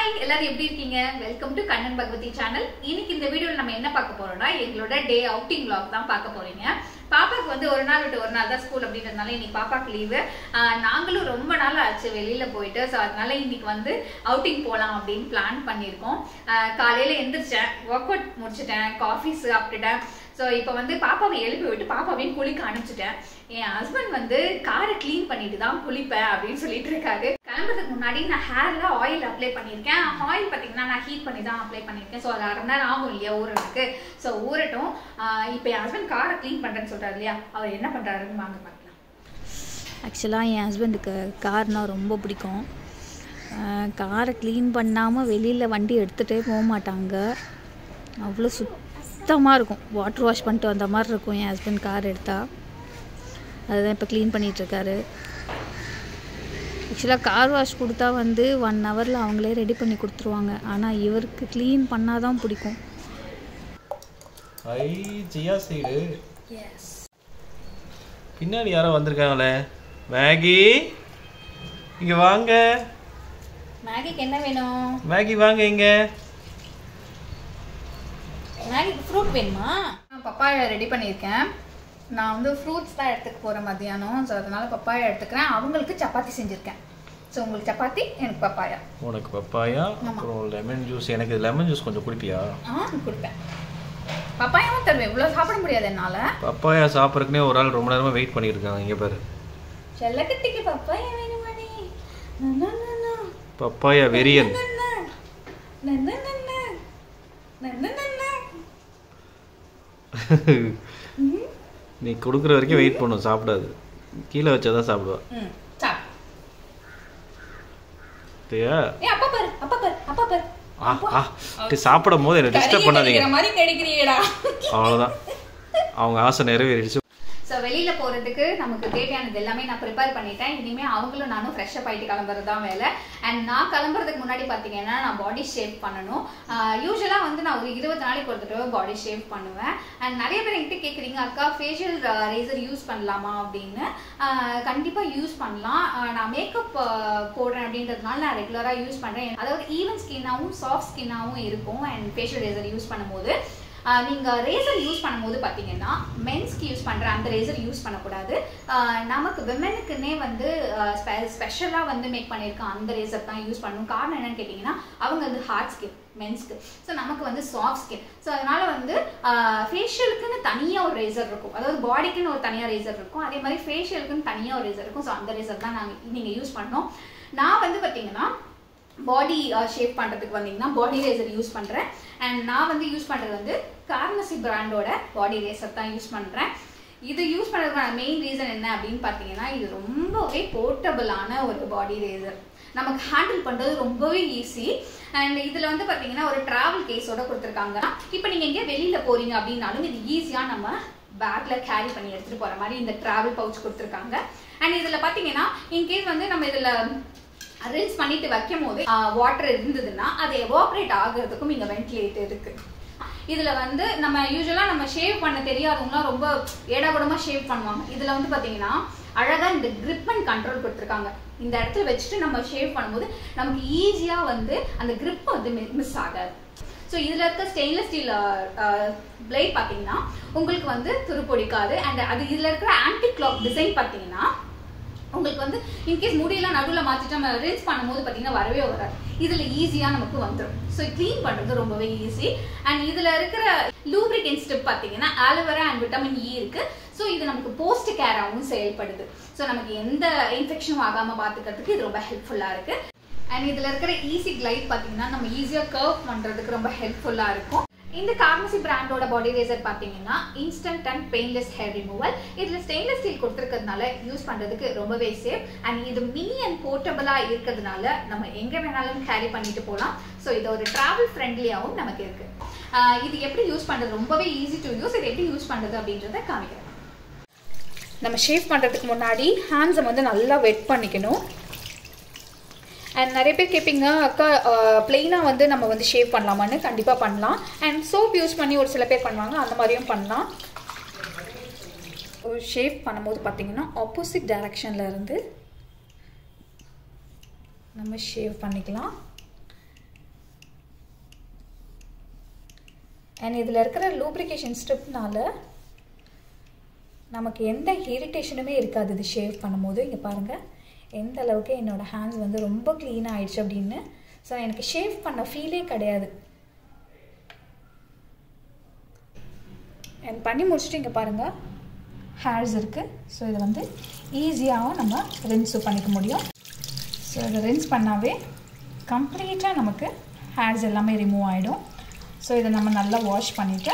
Hi எல்லாரும் எப்படி இருக்கீங்க welcome to Kannan Bhagavathi channel இன்னைக்கு இந்த வீடியோல நம்ம என்ன பார்க்க போறோம்னா எங்களோட டே அவுட்டிங் vlog தான் பார்க்க போறீங்க பாப்பாக்கு வந்து ஒரு நாள் விட்டு ஒரு நாள் தான் ஸ்கூல் அப்படின்றதுனால இன்னைக்கு பாப்பாக்கு லீவு நாங்களும் ரொம்ப நாள் ஆச்சு வெளியில போயிட்டு ஸோ அதனால இன்னைக்கு வந்து அவுட்டிங் போகலாம் அப்படின்னு பிளான் பண்ணியிருக்கோம் ஆஹ் காலையில எந்திரிச்சேன் ஒர்க் அவுட் முடிச்சிட்டேன் காஃபி சாப்பிட்டுட்டேன் ஸோ இப்போ வந்து பாப்பாவை எழுப்பி விட்டு பாப்பாவையும் குளிக்க அனுப்பிச்சிட்டேன் என் ஹஸ்பண்ட் வந்து காரை க்ளீன் பண்ணிட்டு தான் குளிப்பேன் அப்படின்னு சொல்லிட்டு இருக்காரு கிளம்புறதுக்கு முன்னாடி நான் ஹேர்ல ஆயில் அப்ளை பண்ணியிருக்கேன் ஆயில் பார்த்தீங்கன்னா நான் ஹீட் பண்ணி தான் அப்ளை பண்ணியிருக்கேன் ஸோ அது அரை மணி நேரம் ஆகும் இல்லையா ஊறதுக்கு ஸோ ஊறட்டும் இப்போ என் ஹஸ்பண்ட் காரை க்ளீன் பண்ணுறேன்னு சொல்றாரு இல்லையா அவர் என்ன பண்ணுறாருன்னு வாங்க பார்க்கலாம் ஆக்சுவலாக என் ஹஸ்பண்டுக்கு கார்னால் ரொம்ப பிடிக்கும் அஹ் காரை க்ளீன் பண்ணாமல் வெளியில் வண்டி எடுத்துகிட்டே போக மாட்டாங்க அவ்வளோ சுத்தமாக இருக்கும் வாட்டர் வாஷ் பண்ணிட்டு வந்த மாதிரி இருக்கும் என் ஹஸ்பண்ட் கார் எடுத்தால் அதுதான் இப்போ க்ளீன் பண்ணிகிட்ருக்காரு ஆக்சுவலாக கார் வாஷ் கொடுத்தா வந்து ஒன் ஹவரில் அவங்களே ரெடி பண்ணி கொடுத்துருவாங்க ஆனால் இவருக்கு க்ளீன் பண்ணால் தான் பிடிக்கும் ஐ ஜியா சைடு பின்னாடி யாரோ வந்திருக்காங்களே மேகி இங்க வாங்க மேகிக்கு என்ன வேணும் மேகி வாங்க இங்க மேகிக்கு ஃப்ரூட் வேணுமா பப்பாயா ரெடி பண்ணியிருக்கேன் நான் வந்து ஃப்ரூட்ஸ் தான் எடுத்துக்க போகிறேன் மத்தியானம் ஸோ அதனால பப்பாயா எடுத்துக்கிறேன் அவங்களுக்கு சப்பாத்தி செஞ்சுருக்கேன் ஸோ உங்களுக்கு சப்பாத்தி எனக்கு பப்பாயா உனக்கு பப்பாயா அப்புறம் லெமன் ஜூஸ் எனக்கு லெமன் ஜூஸ் கொஞ்சம் குடிப்பியா ஆ கொடுப்பேன் பப்பாயாவும் தருவேன் இவ்வளோ சாப்பிட முடியாது என்னால் பப்பாயா சாப்பிட்றதுக்குனே ஒரு ஆள் ரொம்ப நேரமா வெயிட் பண்ணிட்டு இருக்காங்க இங்க பாரு செல்லக்கட்டிக்கு பப்பாயா வேணுமாடி பப்பாயா வெரியன் நீ கொடுக்குற வரைக்கும் வெயிட் பண்ணும் சாப்பிடாது கீழே வச்சாதான் சாப்பிடுவா ம் சாப் சரியா ஏ அப்பா பாரு அப்பா பாரு அப்பா பாரு ஆ ஆ டேய், சாப்பிடும் போது என்ன டிஸ்டர்ப் பண்ணாதீங்க மாதிரி கிடைக்கிறியேடா அவ்வளோதான் அவங்க ஆசை நிறைவேறிடுச்சு ஸோ வெளியில போறதுக்கு நமக்கு தேவையானது எல்லாமே நான் ப்ரிப்பேர் பண்ணிட்டேன் இனிமே அவங்களும் நானும் ஃப்ரெஷ்ஷப் ஆயிட்டு கிளம்புறது தான் வேலை அண்ட் நான் கிளம்புறதுக்கு முன்னாடி பார்த்தீங்கன்னா நான் பாடி ஷேவ் பண்ணணும் யூஸ்வலாக வந்து நான் ஒரு இருபது நாளைக்கு ஒரு தடவை பாடி ஷேவ் பண்ணுவேன் அண்ட் நிறைய பேர் என்கிட்ட கேட்குறீங்க அக்கா ஃபேஷியல் ரேசர் யூஸ் பண்ணலாமா அப்படின்னு ஆஹ் கண்டிப்பா யூஸ் பண்ணலாம் ஆஹ் நான் மேக்கப் போடுறேன் அப்படின்றதுனால நான் ரெகுலராக யூஸ் பண்றேன் அதாவது ஈவன் ஸ்கின்னாகவும் சாஃப்ட் ஸ்கின்னாகவும் இருக்கும் அண்ட் ஃபேஷியல் ரேசர் யூஸ் பண்ணும்போது ஆஹ் நீங்க ரேசர் யூஸ் பண்ணும்போது பாத்தீங்கன்னா மென்ஸ்க்கு யூஸ் பண்ற அந்த ரேசர் யூஸ் பண்ணக்கூடாது ஆஹ் நமக்கு விமெனுக்குன்னே வந்து ஸ்பெஷலா வந்து மேக் பண்ணியிருக்க அந்த ரேசர் தான் யூஸ் பண்ணணும் காரணம் என்னன்னு கேட்டிங்கன்னா அவங்க வந்து ஹார்ட் ஸ்கின் மென்ஸ்க்கு ஸோ நமக்கு வந்து சாஃப்ட் ஸ்கின் ஸோ அதனால வந்து ஃபேஷியலுக்குன்னு தனியாக ஒரு ரேசர் இருக்கும் அதாவது பாடிக்குன்னு ஒரு தனியாக ரேசர் இருக்கும் அதே மாதிரி ஃபேஷியலுக்குன்னு தனியாக ஒரு ரேசர் இருக்கும் ஸோ அந்த ரேசர் தான் நாங்கள் நீங்கள் யூஸ் பண்ணோம் நான் வந்து பார்த்தீங்கன்னா பாடி ஷேப் பண்ணுறதுக்கு வந்தீங்கன்னா பாடி ரேசர் யூஸ் பண்ணுறேன் அண்ட் நான் வந்து யூஸ் பண்ணுறது வந்து கார்மசி பிராண்டோட பாடி ரேசர் தான் யூஸ் பண்ணுறேன் இது யூஸ் பண்ணுறதுக்கான மெயின் ரீசன் என்ன அப்படின்னு பார்த்தீங்கன்னா இது ரொம்பவே போர்ட்டபிளான ஒரு பாடி ரேசர் நமக்கு ஹேண்டில் பண்ணுறது ரொம்பவே ஈஸி அண்ட் இதில் வந்து பார்த்தீங்கன்னா ஒரு ட்ராவல் கேஸோட கொடுத்துருக்காங்க இப்போ நீங்கள் எங்கேயோ வெளியில் போகிறீங்க அப்படின்னாலும் இது ஈஸியாக நம்ம பேக்கில் கேரி பண்ணி எடுத்துகிட்டு போகிற மாதிரி இந்த ட்ராவல் பவுச் கொடுத்துருக்காங்க அண்ட் இதில் பார்த்தீங்கன்னா இன்கேஸ் வந்து நம்ம இதில் ரின்ஸ் பண்ணிட்டு வைக்கும் போது வாட்டர் இருந்ததுன்னா அது எவாப்ரேட் ஆகுறதுக்கும் இங்க வென்டிலேட் இருக்கு இதுல வந்து நம்ம யூஸ்வலா நம்ம ஷேவ் பண்ண தெரியாதவங்களாம் ரொம்ப ஏடாகூடமா ஷேவ் பண்ணுவாங்க இதுல வந்து பாத்தீங்கன்னா அழகா இந்த grip and கண்ட்ரோல் கொடுத்துருக்காங்க இந்த இடத்துல வச்சுட்டு நம்ம ஷேவ் பண்ணும்போது நமக்கு ஈஸியா வந்து அந்த grip வந்து மிஸ் ஆகாது ஸோ இதில் இருக்க ஸ்டெயின்லெஸ் ஸ்டீல் பிளேட் பார்த்தீங்கன்னா உங்களுக்கு வந்து துருப்பிடிக்காது அண்ட் அது இதில் இருக்கிற ஆன்டி கிளாக் டிசைன் பார்த்தீங்கன்னா உங்களுக்கு வந்து இன்கேஸ் முடியெல்லாம் நடுவில் மாற்றிட்டு நம்ம ரின்ஸ் பண்ணும்போது பார்த்தீங்கன்னா வரவே வராது இதில் ஈஸியாக நமக்கு வந்துடும் ஸோ க்ளீன் பண்ணுறது ரொம்பவே ஈஸி அண்ட் இதில் இருக்கிற லூப்ரிகன் ஸ்டெப் பார்த்தீங்கன்னா ஆலோவேரா அண்ட் விட்டமின் இ இருக்கு ஸோ இது நமக்கு போஸ்ட் கேராகவும் செயல்படுது ஸோ நமக்கு எந்த இன்ஃபெக்ஷனும் ஆகாமல் பார்த்துக்கிறதுக்கு இது ரொம்ப ஹெல்ப்ஃபுல்லாக இருக்கு அண்ட் இதில் இருக்கிற ஈஸி கிளைட் பார்த்தீங்கன்னா நம்ம ஈஸியாக கர்வ் பண்ணுறதுக்கு ரொம்ப ஹெல்ப்ஃபுல்லாக இருக்கும் இந்த கார்மசி பிராண்டோட பாடி ரேசர் பார்த்தீங்கன்னா instant and painless hair removal இதில் ஸ்டெயின்லெஸ் ஸ்டீல் கொடுத்துருக்கிறதுனால யூஸ் பண்ணுறதுக்கு ரொம்பவே சேஃப் அண்ட் இது மினி அண்ட் போர்ட்டபிளாக இருக்கிறதுனால நம்ம எங்கே வேணாலும் கேரி பண்ணிட்டு போகலாம் ஸோ இது ஒரு ட்ராவல் ஃப்ரெண்ட்லியாகவும் நமக்கு இருக்கு ஆஹ் இது எப்படி யூஸ் பண்ணுறது ரொம்பவே ஈஸி டு யூஸ் இது எப்படி யூஸ் பண்ணுறது அப்படின்றத காமிக்கிறேன் நம்ம ஷேவ் பண்ணுறதுக்கு முன்னாடி ஹேண்ட்ஸை வந்து நல்லா வெட் பண்ணிக்கணும் அண்ட் நிறைய பேர் கேட்பீங்க அக்கா பிளெயினாக வந்து நம்ம வந்து ஷேவ் பண்ணலாமான்னு கண்டிப்பாக பண்ணலாம் அண்ட் சோப் யூஸ் பண்ணி ஒரு சில பேர் பண்ணுவாங்க அந்த மாதிரியும் பண்ணலாம் ஒரு ஷேவ் பண்ணும்போது பார்த்தீங்கன்னா ஆப்போசிட் டைரக்ஷனில் இருந்து நம்ம ஷேவ் பண்ணிக்கலாம் அண்ட் இதில் இருக்கிற லூப்ரிகேஷன் ஸ்ட்ரிப்னால நமக்கு எந்த இரிட்டேஷனுமே இருக்காது இது ஷேவ் பண்ணும்போது இங்கே பாருங்கள் எந்த அளவுக்கு என்னோடய ஹேண்ட்ஸ் வந்து ரொம்ப க்ளீனாக ஆயிடுச்சு அப்படின்னு ஸோ எனக்கு ஷேவ் பண்ண ஃபீலே கிடையாது அண்ட் பண்ணி முடிச்சுட்டு இங்கே பாருங்கள் ஹேர்ஸ் இருக்குது ஸோ இதை வந்து ஈஸியாகவும் நம்ம ரின்ஸு பண்ணிக்க முடியும் ஸோ இதை ரின்ஸ் பண்ணாவே கம்ப்ளீட்டாக நமக்கு ஹேர்ஸ் எல்லாமே ரிமூவ் ஆகிடும் ஸோ இதை நம்ம நல்லா வாஷ் பண்ணிவிட்டு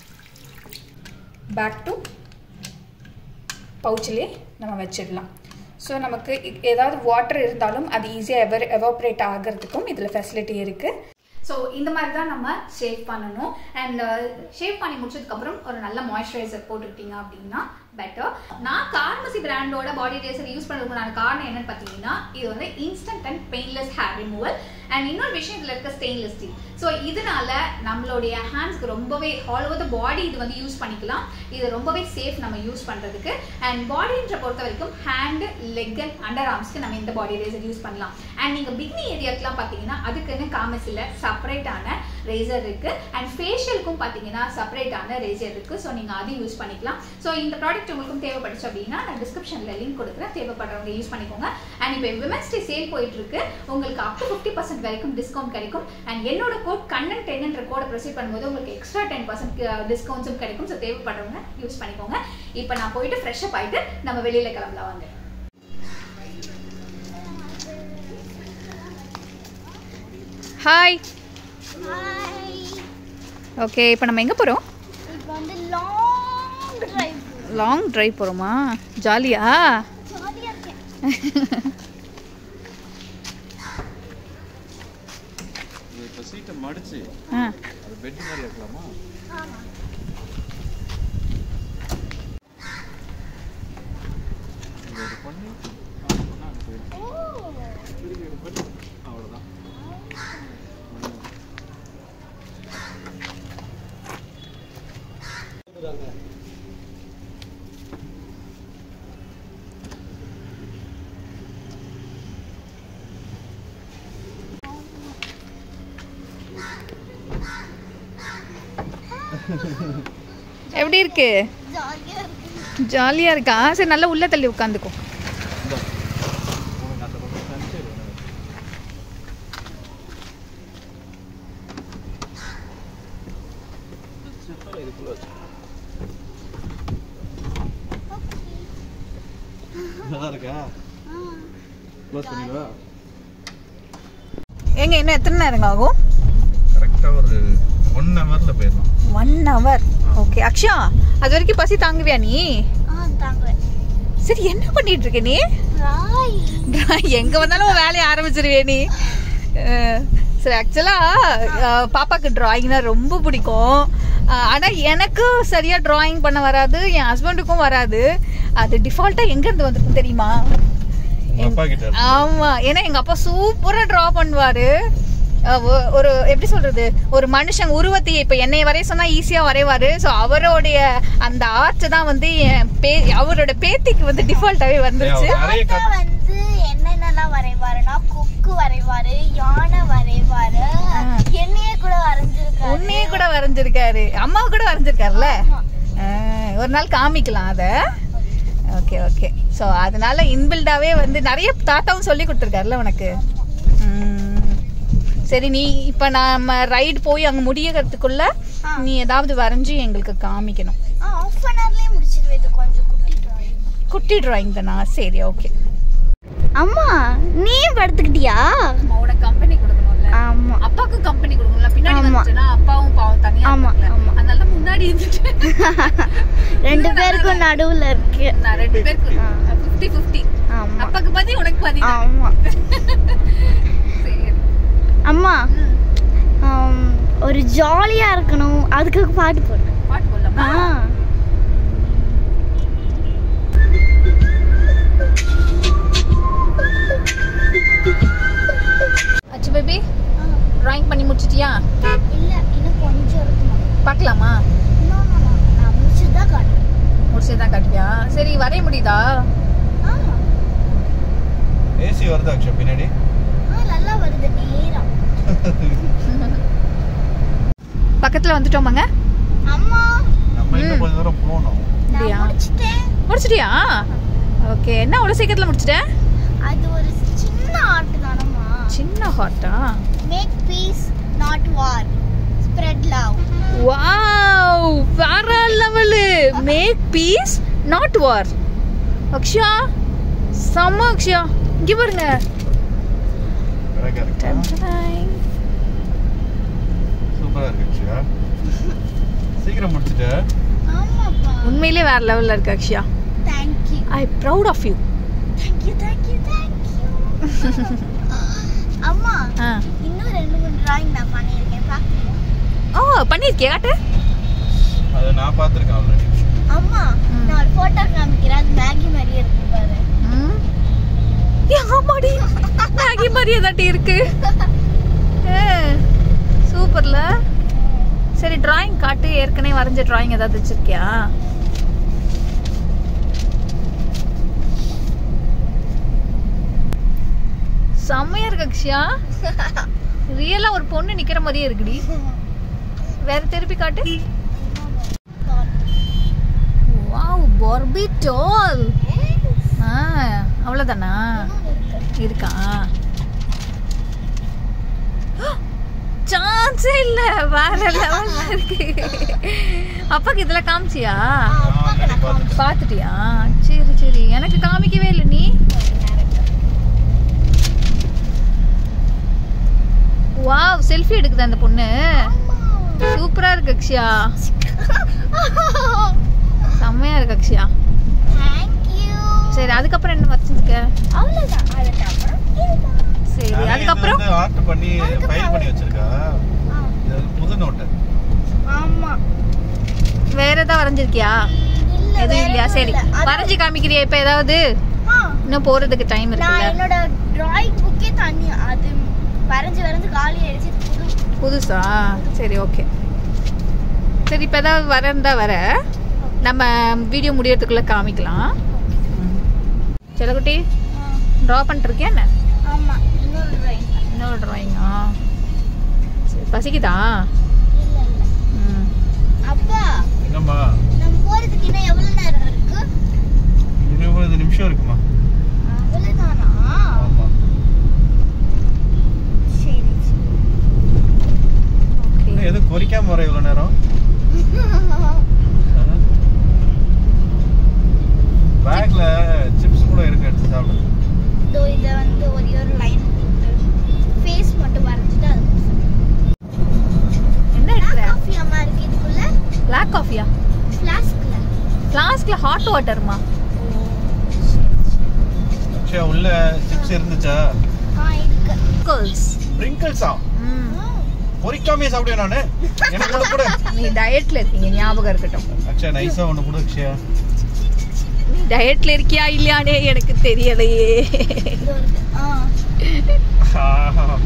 பேக் டு பவுச்சிலே நம்ம வச்சிடலாம் ஸோ நமக்கு இ- ஏதாவது வாட்டர் இருந்தாலும் அது ஈஸியாக எவர் எவாப்ரேட் ஆகிறதுக்கும் இதில் ஃபெசிலிட்டி இருக்குது ஸோ இந்த மாதிரி தான் நம்ம ஷேவ் பண்ணணும் அண்ட் ஷேவ் பண்ணி முடிச்சதுக்கப்புறம் ஒரு நல்ல மாய்ஸ்சரைசர் போட்டுக்கிட்டீங்க அப்படின்னா பெட்டர் நான் கார்மசி பிராண்டோட பாடி ரேசர் யூஸ் பண்ணுறதுக்கான காரணம் என்னன்னு பார்த்தீங்கன்னா இது வந்து instant and painless hair removal and இன்னொரு விஷயம் இதில் இருக்க ஸ்டெயின்லெஸ் ஸ்டீல் ஸோ இதனால நம்மளுடைய ஹேண்ட்ஸ்க்கு ரொம்பவே ஆல் ஓவர் த பாடி இது வந்து யூஸ் பண்ணிக்கலாம் இது ரொம்பவே சேஃப் நம்ம யூஸ் பண்ணுறதுக்கு அண்ட் பாடின்ற பொறுத்த வரைக்கும் ஹேண்டு லெக் அண்ட் அண்டர் ஆர்ம்ஸ்க்கு நம்ம இந்த பாடி ரேசர் யூஸ் பண்ணலாம் அண்ட் நீங்கள் பிக்னி ஏரியாக்கெலாம் பார்த்தீங்கன்னா அதுக்குன்னு காமஸில் செப்பரேட்டான ரேசர் இருக்கு அண்ட் ஃபேஷியலுக்கும் பார்த்தீங்கன்னா செப்பரேட்டான ரேசர் இருக்கு ஸோ நீங்கள் அதையும் யூஸ் பண்ணிக்கலாம் ஸோ இந்த ப்ராடக்ட் உங்களுக்கும் தேவைப்பட்டுச்சு அப்படின்னா நான் டிஸ்கிரிப்ஷனில் லிங்க் கொடுக்குறேன் தேவைப்படுறவங்க யூஸ் பண்ணிக்கோங்க அண்ட் இப்போ விமன்ஸ் டே சேல் போயிட்டு இருக்கு உங்களுக்கு அப் டு ஃபிஃப்டி பர்சன்ட் வரைக்கும் டிஸ்கவுண்ட் கிடைக்கும் அண்ட் என்னோட கோட் கண்ணன் டென்ன்ற கோடை ப்ரொசீட் பண்ணும்போது உங்களுக்கு எக்ஸ்ட்ரா டென் பர்சன்ட் டிஸ்கவுண்ட்ஸும் கிடைக்கும் ஸோ தேவைப்படுறவங்க யூஸ் பண்ணிக்கோங்க இப்போ நான் போயிட்டு ஃப்ரெஷ்அப் ஆயிட்டு நம்ம வெளியில கிளம்பலாம் வாங்க ஹாய் ஓகே இப்போ நம்ம எங்கே போகிறோம் இப்போ வந்து லாங் டிரைவ் லாங் ட்ரைவ் போகிறோமா ஜாலியா ஜாலியாக இருக்கேன் இப்போ சீட்டை மடிச்சு ஆ அது பெட் மாதிரி வைக்கலாமா இது ஒரு பண்ணி ஆஃப் பண்ணா அங்கே போயிடும் திருப்பி ஒரு பண்ணி அவ்வளோதான் எப்படி இருக்கு ஜாலியாக இருக்கு ஜாலியாக இருக்கா சரி நல்லா உள்ள தள்ளி உட்காந்துக்கோ உனக்கு அந்த பக்கம் தனிச்சு இதுக்குள்ள வச்சு நல்லா இருக்கா க்ளோஸ் பண்ணிடுவா ஏங்க இன்னும் எத்தனை நேரங்க ஆகும் கரெக்டாக ஒரு ஒன் ஹவரில் போயிடலாம் ஒன் ஹவர் ஓகே அக்ஷா அது வரைக்கும் பசி தாங்குவியா நீ ஆ தாங்க சரி என்ன பண்ணிட்டு இருக்க நீ ராய் எங்க வந்தாலும் உன் வேலையை ஆரம்பிச்சிருவே நீ அஹ், சரி ஆக்சுவலா பாப்பாக்கு டிராயிங்னா ரொம்ப பிடிக்கும் அஹ், ஆனா எனக்கு சரியா டிராயிங் பண்ண வராது என் ஹஸ்பண்டுக்கும் வராது அது டிஃபால்ட்டா எங்க இருந்து வந்திருக்கும் தெரியுமா உங்கள் அப்பா கிட்ட இருக்கு. ஆமா ஏன்னா எங்க அப்பா சூப்பரா டிரா பண்ணுவாரு அஹ் ஒ- ஒரு எப்படி சொல்றது ஒரு மனுஷன் உருவத்தையே இப்ப என்னைய வரைய சொன்னா ஈஸியா வரைவாரு சோ அவருடைய அந்த ஆர்ட் தான் வந்து என் பே அவரோட பேத்திக்கு வந்து டிஃபால்ட்டாவே வந்துருச்சு ஏய், நிறைய தாத்தா வந்து என்னென்னலாம் வரைவாருன்னா கொக்கு வரைவாரு யானை வரைவாரு ஆ. என்னையே கூட வரைஞ்சிருக்காரு உன்னையே கூட வரைஞ்சிருக்காரு அம்மாவை கூட வரைஞ்சிருக்காருல்ல ஆமா. ஆஹ் ஒரு நாள் காமிக்கலாம் அத ஓகே ஓகே ஸோ அதனால இன்பில்டாவே வந்து நிறைய தாத்தாவும் சொல்லி கொடுத்துருக்காருல்ல உனக்கு உம். சரி நீ இப்போ நாம ரைடு போய் அங்கே முடியறதுக்குள்ள ஆ. நீ ஏதாவது வரைஞ்சி எங்களுக்கு காமிக்கணும் ஆ ஆஃப் அன் ஹவர்லேயே முடிச்சிருவேன் இது கொஞ்சம் குட்டி drawing. குட்டி டிராயிங் தானா சரி ஓகே அம்மா நீ படுத்துக்கிட்டியா உனக்கு கம்பெனி கொடுக்கணும்ல ஆமா அப்பாவுக்கும் கம்பெனி கொடுக்கணும்ல பின்னாடி ஆமா. வந்துச்சுன்னா அப்பாவும் பாவம் தனியா ஆமா, இருப்பாங்கல்ல. ஆமா. அதனால முன்னாடி இருந்துட்டு ரெண்டு பேருக்கும் நடுவுல இருக்கு நான் ரெண்டு பேருக்கு ஆ. ஃபிஃப்டி ஃபிஃப்டி ஆமா அப்பாக்கு பாதி உனக்கு பாதி தான். ஆமா சரி அம்மா ஆம், ஒரு ஜாலியா இருக்கணும் அதுக்கு பாட்டு போடு பாட்டு போடலாமா ஆ அச்சு பேபி டிராயிங் பண்ணி முடிச்சிட்டியா இல்ல இன்னும் கொஞ்சம் இருக்கணும் பார்க்கலாமா No, no, no. நான் முடிச்சுதான் காட்டுறேன் முடிச்சதான் காட்டியா சரி வரைய முடியுதா ஆ ஏசி வருதா அக்ஷா பின்னாடி ஆ நல்லா வருது நேரம் பக்கத்துல வந்துட்டோமாங்க அம்மா நம்ம இன்னும் கொஞ்ச தூரம் போகணும் அப்படியா? நான் முடிச்சிட்டேன் முடிச்சிட்டியா ஓகே என்ன அவ்வளோ சீக்கிரத்தில் முடிச்சிட்ட அது ஒரு சின்ன ஆட்டு தானம்மா சின்ன ஹார்ட்டா make peace not war spread love wow வேற level make peace not war Akshaya செம்ம அக்ஷயா இங்க பாருங்க அழகா இருக்கா சூப்பரா இருக்கு அக்ஷயா சீக்கிரம் முடிச்சிட்ட ஆமாப்பா உண்மையிலே வேற லெவல்ல இருக்கு Akshaya thank you I proud of you thank you thank you thank you அம்மா ஆ இன்னும் ரெண்டு மூணு டிராயிங் நான் பண்ணியிருக்கேன் பார்க்கணும் ஓ பண்ணிருக்கியா காட்டு அதை நான் பார்த்துருக்கேன் ஆல்ரெடி அம்மா நான் ஒரு போட்டோ காமிக்கிறேன் அது மேகி மாதிரியே இருக்கு பாரு ம். ஏ, ஆமாடி மேகி மாதிரியே தாட்டி இருக்கு ஏ, சூப்பர்ல சரி டிராயிங் காட்டு ஏற்கனவே வரைஞ்ச டிராயிங் ஏதாவது வச்சிருக்கியா செம்மையா இருக்கு அக்ஷயா ரியலா ஒரு பொண்ணு நிக்கிற மாதிரியே இருக்குடி வேற திருப்பி காட்டு வாவ் பார்பி டால் ஆ அவ்வளோதானா இருக்கா சான்ஸே இல்ல வேற லெவல்ல இருக்கு அப்பாக்கு இதுல காமிச்சியா பாத்துட்டியா சரி சரி எனக்கு காமிக்கவே இல்லை நீ வாவ் செல்ஃபி எடுக்குது அந்த பொண்ணு சூப்பரா இருக்கு அக்ஷயா செம்மையா இருக்கு அக்ஷயா தேங்க் யூ சரி அதுக்கப்புறம் என்ன வச்சிருக்க அவ்வளவுதான் அதுக்கப்புறம் இதுதான். சரி அதுக்கப்புறம் ஆர்ட் பண்ணி ஃபைல் பண்ணி வச்சிருக்கா ஆ, இது வந்து புது நோட்டு ஆமா வேற ஏதாவது வரைஞ்சிருக்கியா இல்ல எதுவும் வேற இல்லையா எதுவும் சரி இல்ல. அது- வரைஞ்சி காமிக்கிறியா இப்ப ஏதாவது ஆ, இன்னும் போறதுக்கு டைம் நான் இருக்குல்ல என்னோட டிராயிங் புக்கே தண்ணி அது வரைஞ்சு வரைஞ்சு காலி ஆயிடுச்சு புது புதுசா சரி ஓகே சரி இப்ப ஏதாவது வரந்தா வர நம்ம வீடியோ முடியறதுக்குள்ள காமிக்கலாம் செல்லக்குட்டி ஆ, ட்ரா பண்ணிருக்கியா என்ன ஆமா இன்னொரு டிராயிங் இன்னொரு ட்ராயிங்கா சரி பசிக்குதா இல்ல இல்ல ம் அப்பா என்னம்மா நம்ம போறதுக்கு இன்னும் எவ்வளவு நேரம் இருக்கு இருபது நிமிஷம் இருக்குமா அவ்வளவுதானா ஆமா சரி சரி. ஓகே இன்னும் எதுவும் கொறிக்காம வர இவ்வளவு நேரம் பேக்ல சிப்ஸ் கூட இருக்கு எடுத்து சாப்பிடு இதோ இதை வந்து ஒரே ஒரு லைன் போட்டு ஃபேஸ் மட்டும் வரைஞ்சிட்டு அது என்ன எடுக்கிற காஃபி அம்மா இருக்கு இதுக்குள்ள பிளாக் காஃபியா ஃப்ளாஸ்க்ல ஃப்ளாஸ்க்ல ஹாட் வாட்டர்மா அக்ஷயா உள்ள சிப்ஸ் இருந்துச்சா ஆ இருக்கு கேர்ள்ஸ் ஸ்ப்ரிங்கிள்ஸா ம் பொரிக்காமே சாப்பிடுவேன் நானு எனக்கு ஒண்ணு கூட நீ டயட்ல இருக்கீங்க ஞாபகம் இருக்கட்டும் அக்ஷயா நைஸா ஒண்ணு கூட அக்ஷயா நீ டயட்ல இருக்கியா இல்லையானே எனக்கு தெரியலையே இதோ இருக்கு ஆ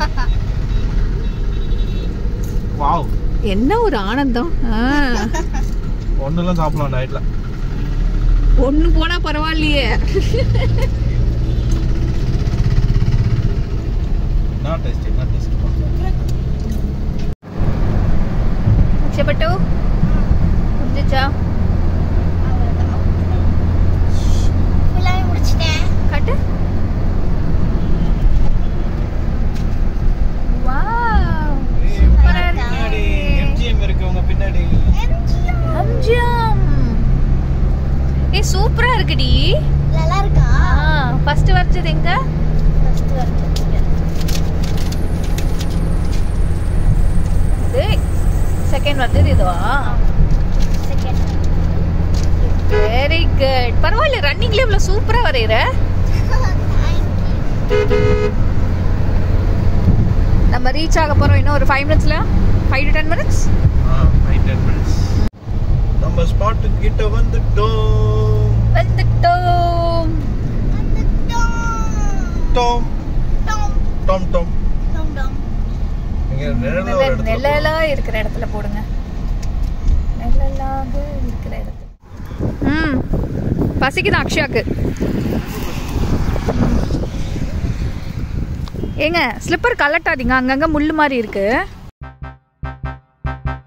வாவ் என்ன ஒரு ஆனந்தம் ஒண்ணுலாம் சாப்பிடலாம் நைட்ல ஒண்ணு போனா பரவாயில்லையே நாட் டேஸ்டி நாட் டேஸ்டி செப்பட்டு முடிஞ்சிச்சா அவ்வளவுதான் ஃபுல்லாவே முடிச்சிட்டேன் காட்டு வாவ் சூப்பரா பின்னாடி இருக்கு எம்ஜிஎம் இருக்கு உங்க பின்னாடி எம்ஜிஎம் அம்ஜம் ஏய் சூப்பரா இருக்குடி நல்லா இருக்கா ஃபர்ஸ்ட் வரைஞ்சது எங்க ஃபர்ஸ்ட் வரைக்கும் இது செகண்ட் வரைஞ்சது இதுவா செகண்ட் வெரி குட் பரவாயில்ல ரன்னிங்ல இவ்வளவு சூப்பரா வரையற நம்ம ரீச் ஆக போறோம் இன்னும் ஒரு ஃபைவ் மினிட்ஸ்ல five to ten minutes five ten minutes நம்ம ஸ்பாட்டு கிட்ட வந்துட்டோம் வந்துட்டோம் டோம் டோம் டோம் இங்க நிழல்ல ஒரு இடத்துல நெல்லலா இருக்கிற இடத்துல போடுங்க நெல்லலாக இருக்கிற இடத்துல ம் பசிக்குது அக்ஷயாக்கு ஏங்க ஸ்லிப்பர் கலட்டாதீங்க அங்கங்க முள்ளு மாதிரி இருக்கு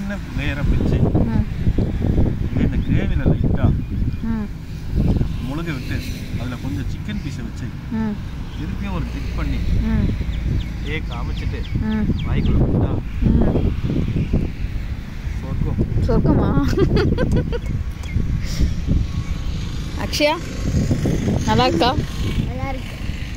சின்ன லேயராக பிச்சு ம் இந்த கிரேவியில் லைட்டாக ம் முழுக விட்டு அதில் கொஞ்சம் சிக்கன் பீஸை வச்சு ம் திருப்பியும் ஒரு டிக் பண்ணி ம் ஏ காமிச்சிட்டு ம் வாய்க்குள்ள போட்டா ம் சொர்க்கம் சொர்க்கமா அக்ஷயா நல்லா இருக்கா நல்லா இருக்கு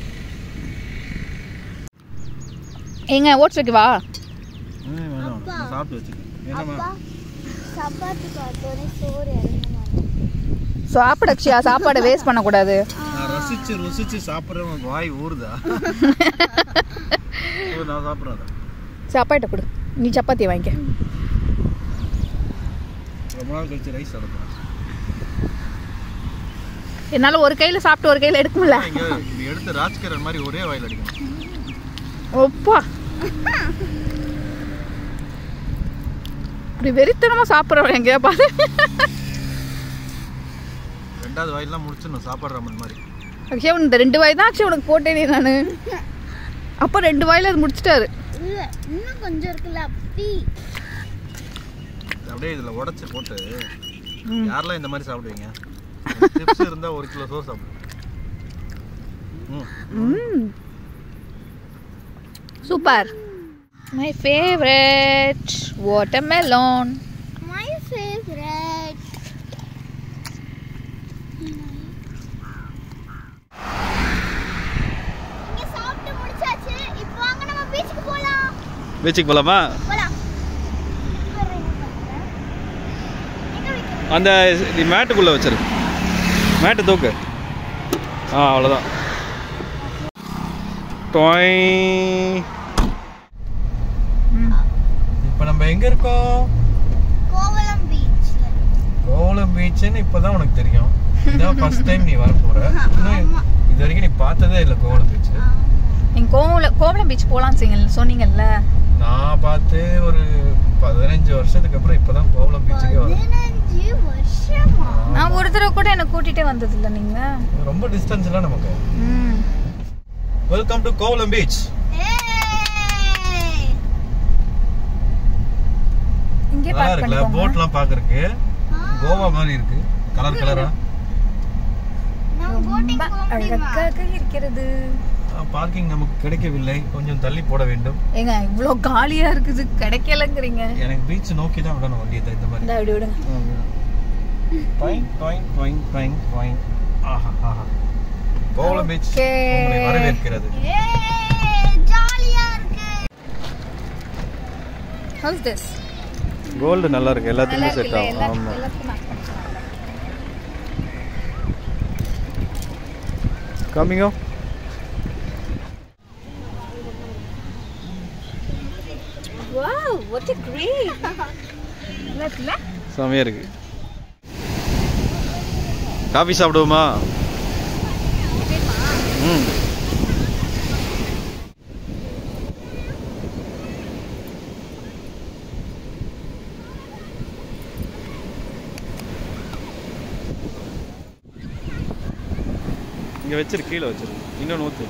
எங்க ஓட்ஸ் வைக்கவா ம், வேணாம் அப்பா. நான் சாப்பிட்டு வச்சுக்கேன் என்னம்மா அப்பா சப்பாத்தி பார்த்தோன்னே சோறு இறங்குமா சாப்பிட அக்ஷயா சாப்பாடை வேஸ்ட் பண்ணக்கூடாது நான் ரசிச்சு ருசிச்சு சாப்பிட்றேன் வாய் ஊறுதா ஓ, நான் சாப்பிட்றேன் சாப்பாட்டை கொடு நீ சப்பாத்தி வாங்கிக்க ரொம்ப நாள் கழிச்சு ரைஸ் சாப்பிட்றேன் என்னால் ஒரு கையில் சாப்பிட்டு ஒரு கையில் எடுக்க முடியல இங்கே இப்படி எடுத்து ராஜ்கிரண் மாதிரி ஒரே வாயில் அடிக்கணும் ஒப்பா இப்படி வெறித்தனமாக சாப்பிட்றவன் எங்கேயா பாரு ரெண்டாவது வாயிலாம் முடிச்சிடணும் சாப்பாடு ராமன் மாதிரி அக்ஷயா இந்த ரெண்டு வாய் தான் அக்ஷயா உனக்கு போட்டேனே நான் அப்போ ரெண்டு வாயில் அது முடிச்சிட்டாரு இல்ல இன்னும் கொஞ்சம் இருக்குல்ல அப்படி அப்படியே இதில் உடச்சி போட்டு யாரெல்லாம் இந்த மாதிரி சாப்பிடுவீங்க டிப்ஸ் இருந்தால் ஒரு கிலோ சோறு சாப்பிடுவோம் ம் ம் super my favourite watermelon my favourite இங்க சாப்பிட்டு முடிச்சாச்சு இப்போ வாங்க நம்ம பீச்சுக்கு போலாம் பீச்சுக்கு போகலாமா போலாம் வேற என்ன பண்ற? எங்க வைக்க அந்த மேட்டுக்குள்ளே வச்சிரு மேட்டு தூக்கு ஆ அவ்வளோதான் டொய் இப்போ நம்ம எங்கே இருக்கோம் கோவளம் பீச்ல கோவளம் பீச்சுன்னு இப்போ தான் உனக்கு தெரியும் இதான் ஃபர்ஸ்ட் டைம் நீ வர போகிற இன்னும் இது வரைக்கும் நீ பார்த்ததே இல்லை கோவளம் பீச்சு நீங்கள் கோவலம் கோவலம் பீச் போகலான்னு சொன்னீங்கல்ல நான் பார்த்து ஒரு பதினஞ்சு வருஷத்துக்கு அப்புறம் இப்போதான் கோவளம் பீச்சுக்கே வரேன் பதினஞ்சு வருஷமா நான் ஒரு தடவை கூட என்னை கூட்டிகிட்டே வந்ததில்ல நீங்கள் ரொம்ப டிஸ்டன்ஸ் இல்லை நமக்கு ம் வெல்கம் டு கோவளம் பீச் ஏய் இங்கே நல்லா பார்க் இருக்குல்ல பண்ணிக்கோங்க போட்லாம் பார்க்கறதுக்கு கோவா மாதிரி இருக்கு கலர் கலரா நம்ம போட்டிங் ரொம்ப போக முடியுமா அழகாக இருக்கிறது பார்க்கிங் நமக்கு கிடைக்கவில்லை கொஞ்சம் தள்ளி போட வேண்டும் ஏங்க இவ்வளோ காலியாக இருக்குது கிடைக்கலங்கிறீங்க எனக்கு பீச் நோக்கி தான் விடணும் வண்டியை இந்த மாதிரி இந்த அப்படி விடுங்க டாயிங் டாயிங் டாயிங் டாயிங் டாயிங் ஆஹா ஆஹா கோவளம் பீச் Okay. உங்களை வரவேற்கிறது ஏய் ஜாலியா இருக்கு ஹவுஸ் திஸ் கோல்டு நல்லா இருக்கு எல்லாத்துக்குமே செட் ஆகும் எல்லா- ஆமா எல்லாத்துக்கும் match பண்ணிக்கலாம். கம்மிங்கோ Wow, what a great! நல்லா இருக்குல்ல? செமையா இருக்கு காஃபி சாப்பிடுவோமா ம் இங்கே வச்சிரு கீழே வச்சிரு இன்னொன்று ஊற்று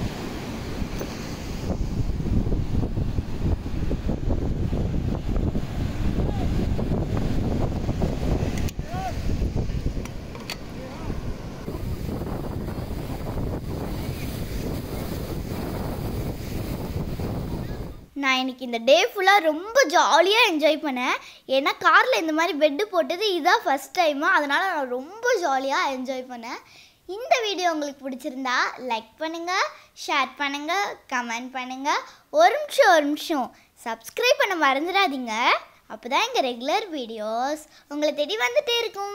நான் இன்னைக்கு இந்த டே ஃபுல்லாக ரொம்ப ஜாலியாக என்ஜாய் பண்ணேன் ஏன்னா காரில் இந்த மாதிரி பெட்டு போட்டது இதான் ஃபஸ்ட் டைமு அதனால் நான் ரொம்ப ஜாலியாக என்ஜாய் பண்ணேன் இந்த வீடியோ உங்களுக்கு பிடிச்சிருந்தா லைக் பண்ணுங்கள் ஷேர் பண்ணுங்கள் கமெண்ட் பண்ணுங்கள் ஒரு நிமிஷம் ஒரு நிமிஷம் சப்ஸ்கிரைப் பண்ண மறந்துடாதீங்க அப்போ தான் எங்கள் ரெகுலர் வீடியோஸ் உங்களை தேடி வந்துட்டே இருக்கும்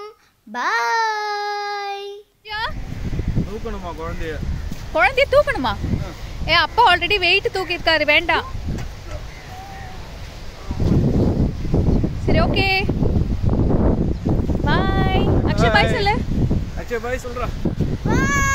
பாய் தூக்கணுமா குழந்தைய குழந்தைய தூக்கணுமா ஏ அப்பா ஆல்ரெடி வெயிட் தூக்கியிருக்காரு வேண்டாம் சரி ஓகே பாய் அக்ஷய் பாய் சொல்லு அச்சே பாய் சொல்கிறா பாய்